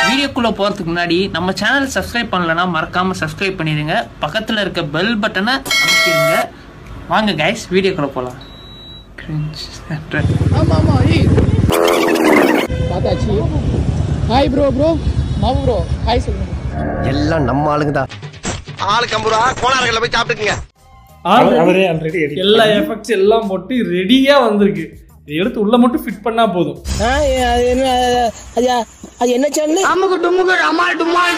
வீடியோக்குள்ள போறதுக்கு முன்னாடி நம்ம சேனல் சப்ஸ்கிரைப் பண்ணலனா மறக்காம சப்ஸ்கிரைப் பண்ணிடுங்க பக்கத்துல இருக்க பெல் பட்டனை அமைக்கிடுங்க வாங்க கைஸ் வீடியோக்குள்ள போலாம் Cringe. ஆமா ஆமா ஏய் பார்த்தாச்சு ஹாய் ப்ரோ ப்ரோ மாவு ப்ரோ ஹாய் சொல்லுங்க எல்லாம் நம்ம ஆளுங்க தான் ஆளுக்கு ஐம்பது ரூபா கோணாரங்களில் போய் சாப்பிட்டுக்குங்க அவரே ஆல்ரெடி எல்லா எஃபெக்ட்ஸ் எல்லாம் போட்டு ரெடியா வந்திருக்கு இதை எடுத்து உள்ள மட்டும் ஃபிட் பண்ணா போதும் அது என்ன சேனல் அமுக்கு டுமுக்கு அமால் டுமால்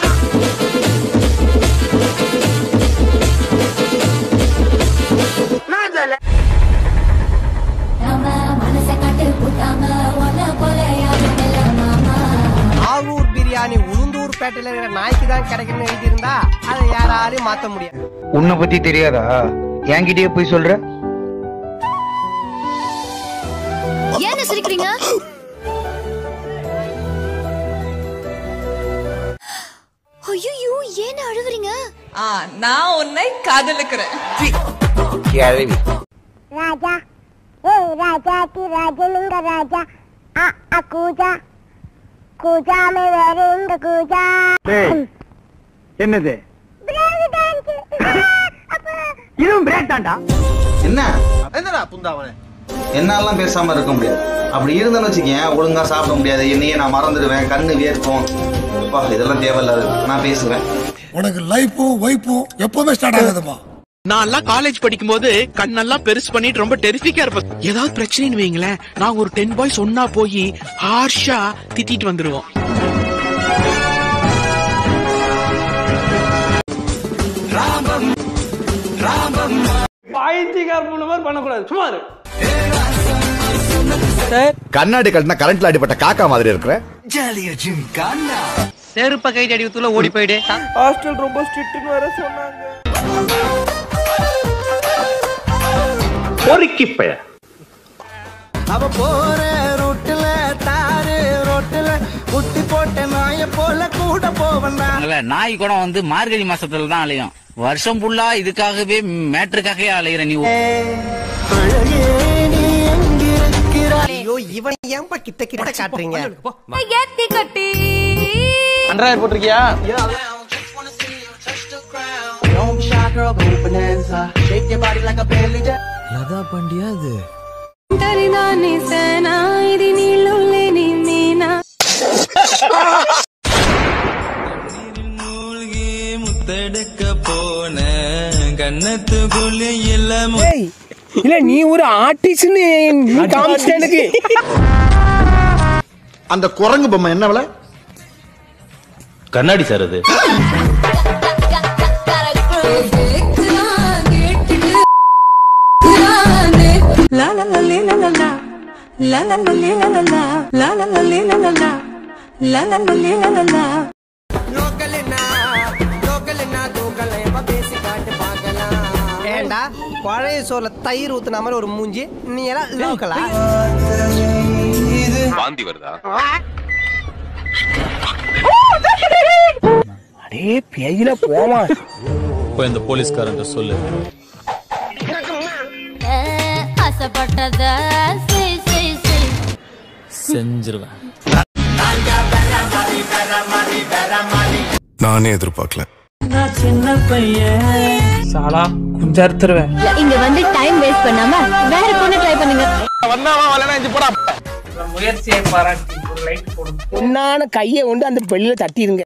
நம்ம மனச கட்டு புட்டாம ஒன்ன போல யாரும் இல்ல மாமா ஆவூர் பிரியாணி உளுந்தூர் பேட்டையில இருக்கிற நாய்க்கு தான் கிடைக்குன்னு எழுதியிருந்தா அதை யாராலையும் மாத்த முடியாது உன்னை பத்தி தெரியாதா என்கிட்டயே போய் சொல்ற ஏன்னு சிரிக்கிறீங்க ஐயோ ஏன் அழுவுறீங்க நான் உன்னை காதலிக்கிறேன் கேள்வி ராஜா ஏய் ராஜாத்தி ராஜனுங்க ராஜா அ அ கூஜா கூஜா மே வேறுங்க கூஜா என்னது பிரேக் டான்ஸ் அப்ப இதுவும் பிரேக் தான்டா என்ன என்னடா புந்தாவனே என்னாலாம் பேசாம இருக்க முடியாது அப்படி இருந்தேன்னு வச்சுக்கேன் ஒழுங்கா சாப்பிட முடியாது என்னையே நான் மறந்துடுவேன் கண்ணு வேர்க்கும் அப்பா இதெல்லாம் தேவையில்லாது நான் பேசுவேன் உனக்கு லைஃப்பும் வைப்பும் எப்பவுமே ஸ்டார்ட் ஆகாதுப்பா நான் எல்லாம் காலேஜ் படிக்கும் போது கண்ணெல்லாம் பெருசு பண்ணிட்டு ரொம்ப டெரிஃபிக்கா இருப்பேன் ஏதாவது பிரச்சனைன்னு வைங்களேன் நாங்க ஒரு டென் பாய்ஸ் ஒன்னா போய் ஹார்ஷா திட்டிட்டு வந்துருவோம் பாய்த்திகார் பண்ண மாதிரி பண்ணக்கூடாது சும்மா இரு. கண்ணாடி கட்டினா கரண்ட்ல அடிப்பட்ட காக்கா மாதிரி இருக்கிற செருப்ப கை அடி ஊத்துல ஓடி போயிடு ஹாஸ்டல் ரொம்ப ஸ்ட்ரிக்ட்னு வேற சொன்னாங்க அவ போற ரோட்டுல தாரு ரோட்டுல குட்டி போட்ட நாய போல கூட போவண்டா நாய் கூட வந்து மார்கழி மாசத்துல தான் அலையும் வருஷம் ஃபுல்லா இதுக்காகவே மேட்ருக்காகவே அலையிற நீ ஐயோ இவன் ஏன்பா கிட்ட கிட்ட காட்டுறீங்க ஏத்தி கட்டி அன்றாயிரம் போட்டிருக்கியா தரிதானே சேனா இது நீளுள்ளே நீ மீனா முத்தெடுக்க போன கண்ணத்துக்குள்ள இல்ல இல்ல நீ ஒரு ஆர்டிஸ்ட்னு காமிச்சிட்ட எனக்கு அந்த குரங்கு பொம்மை என்ன விலை கண்ணாடி சார் அது ஏண்டா பழைய சோறுல தயிர் ஊத்துன மாதிரி ஒரு மூஞ்சி நீ எல்லாம் லோக்கலா வாந்தி வருதா அடே பேயில போமா போய் இந்த போலீஸ்காரன் சொல்லு ஆசைப்பட்டத செய் செய் செய் செஞ்சிருவேன் நானே எதிர்பார்க்கல சாலா கொஞ்சம் அறுத்துருவேன் இங்க வந்து டைம் வேஸ்ட் பண்ணாம வேற பொண்ணு ட்ரை பண்ணுங்க முயற்சியை பாராட்டி ஒரு லைட் போடுங்க பொண்ணான கையை கொண்டு அந்த பெல்லில தட்டிடுங்க